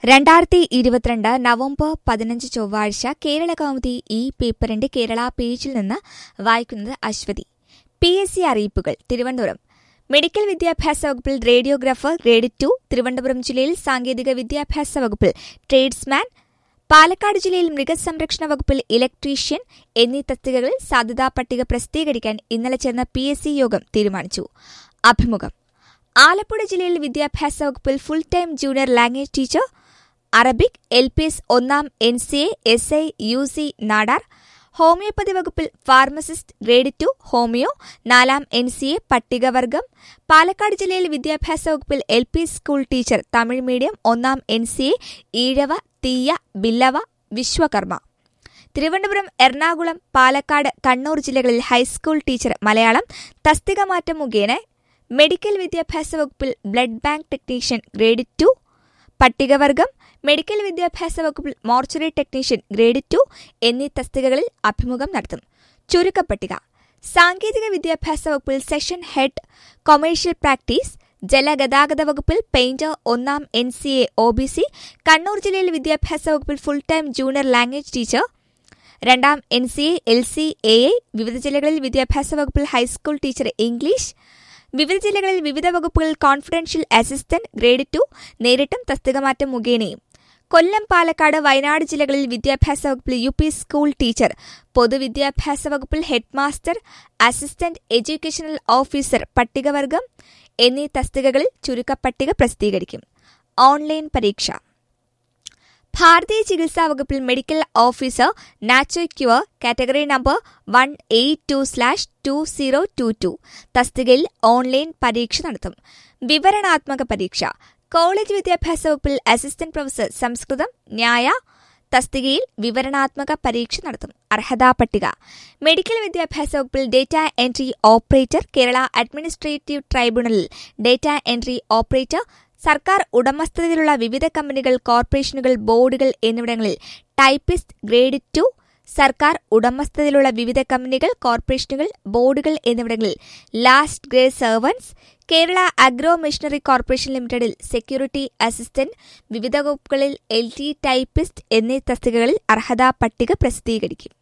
രണ്ടായിരത്തി ഇരുപത്തിരണ്ട് നവംബർ പതിനഞ്ച് ചൊവ്വാഴ്ച കേരള കൗമുദി ഈ പേപ്പറിന്റെ കേരള പേജിൽ നിന്ന് വായിക്കുന്നത് അശ്വതി പി എസ് സി അറിയിപ്പുകൾ തിരുവനന്തപുരം മെഡിക്കൽ വിദ്യാഭ്യാസ വകുപ്പിൽ റേഡിയോഗ്രാഫർ ഗ്രേഡ് ടു തിരുവനന്തപുരം ജില്ലയിൽ സാങ്കേതിക വിദ്യാഭ്യാസ വകുപ്പിൽ ട്രേഡ്സ്മാൻ പാലക്കാട് ജില്ലയിൽ മൃഗസംരക്ഷണ വകുപ്പിൽ ഇലക്ട്രീഷ്യൻ എന്നീ തസ്തികകളിൽ സാധ്യതാ പട്ടിക പ്രസിദ്ധീകരിക്കാൻ ഇന്നലെ ചേർന്ന പി എസ് സി യോഗം തീരുമാനിച്ചു അഭിമുഖം ആലപ്പുഴ ജില്ലയിൽ വിദ്യാഭ്യാസ വകുപ്പിൽ full time junior language teacher Arabic L P S ഒന്നാം N C A S I U C Nadar homoeopathy വകുപ്പിൽ ഫാർമസിസ്റ്റ് ഗ്രേഡ് ടു ഹോമിയോ നാലാം എൻ സി എ പട്ടികവർഗം പാലക്കാട് ജില്ലയിൽ വിദ്യാഭ്യാസ വകുപ്പിൽ L P school teacher Tamil medium ഒന്നാം N C A Ezhava Thiyya Billava Vishwakarma Thiruvananthapuram Ernakulam Palakkad Kannur ജില്ലകളിൽ high school teacher Malayalam തസ്തിക മാറ്റം മുഖേന മെഡിക്കൽ വിദ്യാഭ്യാസ വകുപ്പിൽ blood bank technician grade two പട്ടികവർഗം മെഡിക്കൽ വിദ്യാഭ്യാസ വകുപ്പിൽ മോർച്ചറി ടെക്നീഷ്യൻ ഗ്രേഡ് ടു എന്നീ തസ്തികകളിൽ അഭിമുഖം നടത്തും ചുരുക്കപ്പട്ടിക സാങ്കേതിക വിദ്യാഭ്യാസ വകുപ്പിൽ സെഷൻ ഹെഡ് കൊമേഴ്ഷ്യൽ പ്രാക്ടീസ് ജലഗതാഗത വകുപ്പിൽ പെയിന്റർ ഒന്നാം N C A O B C Kannur ജില്ലയിൽ വിദ്യാഭ്യാസ വകുപ്പിൽ full time junior language teacher രണ്ടാം N C A L C A A വിവിധ ജില്ലകളിൽ വിദ്യാഭ്യാസ വകുപ്പിൽ ഹൈസ്കൂൾ ടീച്ചർ ഇംഗ്ലീഷ് വിവിധ ജില്ലകളിൽ വിവിധ വകുപ്പുകളിൽ കോൺഫിഡൻഷ്യൽ അസിസ്റ്റന്റ് ഗ്രേഡ് ടു നേരിട്ടും തസ്തികമാറ്റം മുഖേനയും കൊല്ലം പാലക്കാട് വയനാട് ജില്ലകളിൽ വിദ്യാഭ്യാസ വകുപ്പിൽ യു പി സ്കൂൾ ടീച്ചർ പൊതുവിദ്യാഭ്യാസ വകുപ്പിൽ ഹെഡ്മാസ്റ്റർ അസിസ്റ്റന്റ് എഡ്യൂക്കേഷണൽ ഓഫീസർ പട്ടികവർഗം എന്നീ തസ്തികകളിൽ ചുരുക്കപ്പട്ടിക പ്രസിദ്ധീകരിക്കും ഓൺലൈൻ പരീക്ഷ ഭാരതീയ ചികിത്സാ വകുപ്പിൽ medical officer nature cure category number one eight two slash two zero two two തസ്തികയിൽ ഓൺലൈൻ പരീക്ഷ നടത്തും വിവരണാത്മക പരീക്ഷ കോളേജ് വിദ്യാഭ്യാസ വകുപ്പിൽ അസിസ്റ്റന്റ് പ്രൊഫസർ സംസ്കൃതം ന്യായ തസ്തികയിൽ വിവരണാത്മക പരീക്ഷ നടത്തും അർഹതാ പട്ടിക മെഡിക്കൽ വിദ്യാഭ്യാസ വകുപ്പിൽ data entry operator Kerala administrative ട്രൈബ്യൂണലിൽ ഡേറ്റ എൻട്രി ഓപ്പറേറ്റർ സർക്കാർ ഉടമസ്ഥതയിലുള്ള വിവിധ കമ്പനികൾ കോർപ്പറേഷനുകൾ ബോർഡുകൾ എന്നിവിടങ്ങളിൽ ടൈപ്പിസ്റ്റ് ഗ്രേഡ് ടു സർക്കാർ ഉടമസ്ഥതയിലുള്ള വിവിധ കമ്പനികൾ കോർപ്പറേഷനുകൾ ബോർഡുകൾ എന്നിവിടങ്ങളിൽ last grade servants Kerala agro machinery corporation ലിമിറ്റഡിൽ സെക്യൂരിറ്റി അസിസ്റ്റന്റ് വിവിധ വകുപ്പുകളിൽ എൽ ടി ടൈപ്പിസ്റ്റ് എന്നീ തസ്തികകളിൽ അർഹതാ പട്ടിക പ്രസിദ്ധീകരിക്കും